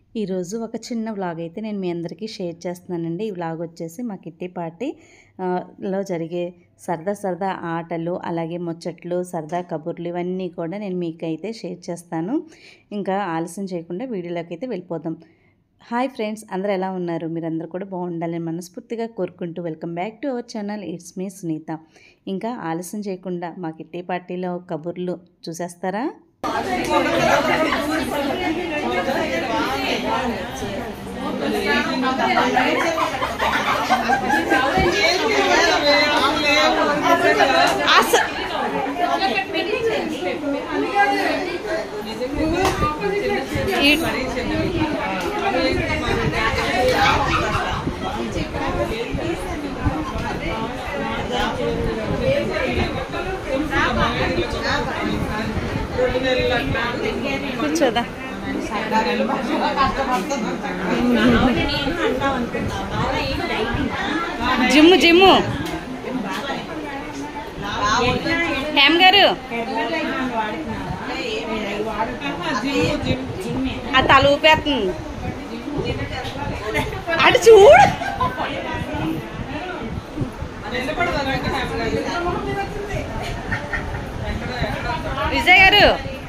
ఈరోజు ఒక చిన్న వ్లాగ్ అయితే నేను మీ అందరికీ షేర్ చేస్తున్నానండి ఈ వ్లాగ్ వచ్చేసి మా కిట్టి పార్టీ ఆ, లో జరిగే సరదా సరదా ఆటలు అలాగే ముచ్చట్లు సరదా కబుర్లు ఇవన్నీ కూడా నేను మీకైతే షేర్ చేస్తాను ఇంకా ఆలస్యం చేయకుండా వీడియోలోకి అయితే వెళ్ళిపోదాం హాయ్ ఫ్రెండ్స్ అందరూ ఎలా ఉన్నారు మీరందరూ కూడా బాగుండాలని మనస్ఫూర్తిగా కోరుకుంటూ welcome back to our channel it's me Sunitha ఇంకా ఆలస్యం చేయకుండా మా కిట్టి పార్టీలో కబుర్లు చూసేస్తారా కూర్చోదా జిమ్ము జిమ్ము హేమ్ గారు ఆ తల ఊపేస్తుంది అటు చూడు విజయ్ గారు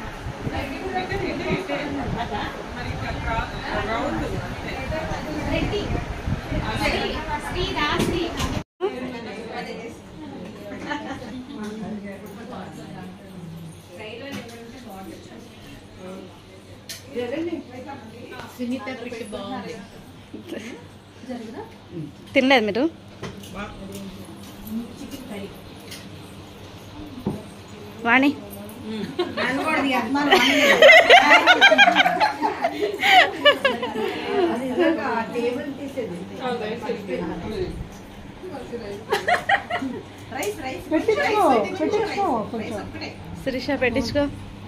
తినలేదు మీరు వాణి శిరీష పెట్టించుకో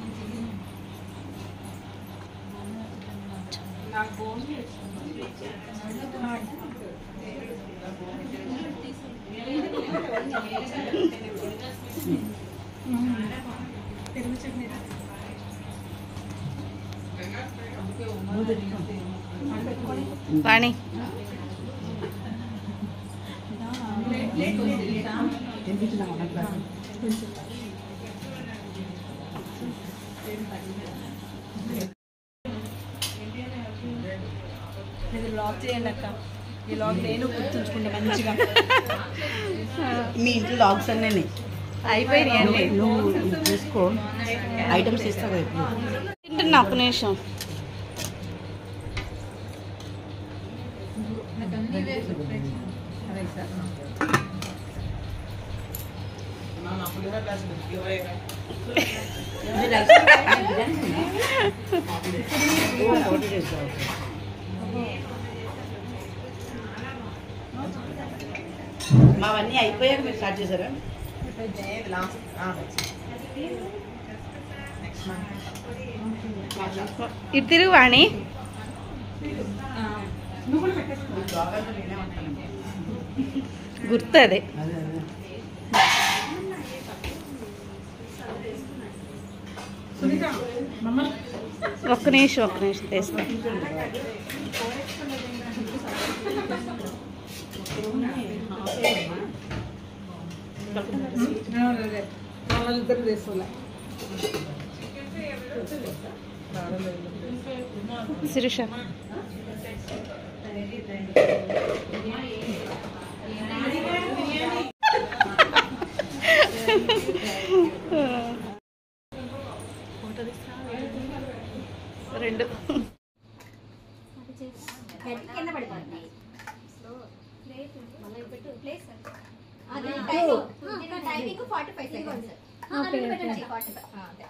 వాణి ఇది లాక్ చేయండి అక్క ఈ లాక్ నేను గుర్తుంచుకుంటా మంచిగా మీ ఇంట్లో లాగ్స్ అన్నీ అయిపోయినాయి అండి నువ్వు ఇది చూసుకో ఐటమ్స్ ఇస్తావు ఎప్పుడు తింటున్నా ఒక్క నిమిషం మావన్నీ అయిపోయాక మీరు స్టార్ట్ చేశారా ఇటు తిరుగు వాణి గుర్తు అదే ఒక్క నిమిషం ఒక్క నిమిషం తెస్తా వాళ్ళిద్దరు చేసుకోలే శిరీష రెండు timing forty five seconds forty five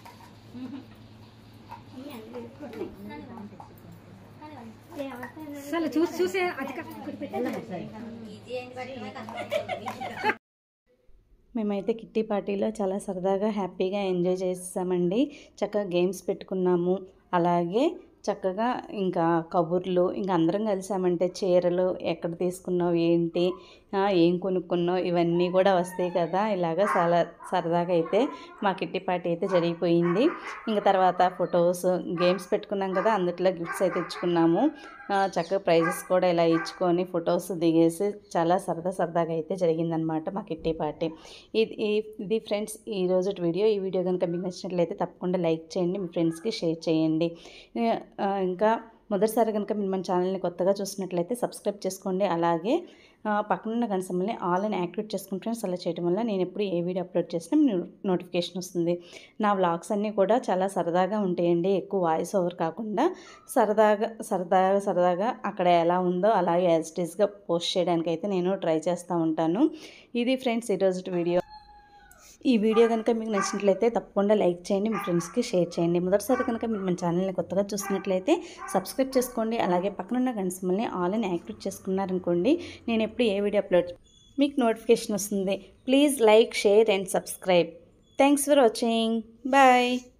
అసలు చూసి చూసే అధిక ఈజీ అయిన బట్టి కష్టం మేమైతే కిట్టి పార్టీలో చాలా సరదాగా హ్యాపీగా ఎంజాయ్ చేసామండి చక్కగా గేమ్స్ పెట్టుకున్నాము అలాగే చక్కగా ఇంకా కబుర్లు ఇంకా అందరం కలిసామంటే చీరలు ఎక్కడ తీసుకున్నావు ఏంటి ఆ, ఏం కొనుక్కున్నావు ఇవన్నీ కూడా వస్తాయి కదా ఇలాగా చాలా సరదాగా అయితే మా కిట్టి పార్టీ అయితే జరిగిపోయింది ఇంకా తర్వాత ఫొటోస్ గేమ్స్ పెట్టుకున్నాం కదా అందుట్లో గిఫ్ట్స్ అయితే ఇచ్చుకున్నాము ఆ, చక్కగా ప్రైజెస్ కూడా ఇలా ఇచ్చుకొని ఫొటోస్ దిగేసి చాలా సరదా సరదాగా అయితే జరిగిందనమాట మా కిట్టి పార్టీ ఇది ఈ- ఇది ఫ్రెండ్స్ ఈ రోజు వీడియో ఈ వీడియో కనుక మీకు నచ్చినట్లయితే తప్పకుండా లైక్ చేయండి మీ ఫ్రెండ్స్కి షేర్ చేయండి ఆ, ఇంకా మొదటిసారి కనుక మీరు మన ఛానల్ని కొత్తగా చూసినట్లయితే సబ్స్క్రైబ్ చేసుకోండి అలాగే ఆ, పక్కనున్న గంట సమ్మల్ని ఆల్ అని యాక్టివేట్ చేసుకుని ఫ్రెండ్స్ అలా చేయడం వల్ల నేను ఎప్పుడు ఏ వీడియో అప్లోడ్ చేసినా మీకు నోటిఫికేషన్ వస్తుంది నా వ్లాగ్స్ అన్నీ కూడా చాలా సరదాగా ఉంటాయండి ఎక్కువ వాయిస్ ఓవర్ కాకుండా సరదాగా సరదాగా సరదాగా అక్కడ ఎలా ఉందో అలాగే యాజ్ ఇట్ ఈస్గా పోస్ట్ చేయడానికి అయితే నేను ట్రై చేస్తూ ఉంటాను ఇది ఫ్రెండ్స్ ఈరోజు వీడియో ఈ వీడియో కనుక మీకు నచ్చినట్లయితే తప్పకుండా లైక్ చేయండి మీ ఫ్రెండ్స్కి షేర్ చేయండి మొదటిసారి కనుక మీరు మన ఛానల్ని కొత్తగా చూసినట్లయితే సబ్స్క్రైబ్ చేసుకోండి అలాగే పక్కనున్న గంట సింబల్ని ఆల్ అని యాక్టివేట్ చేసుకున్నారనుకోండి నేను ఎప్పుడు ఏ వీడియో అప్లోడ్ మీకు నోటిఫికేషన్ వస్తుంది please like share and subscribe thanks for watching bye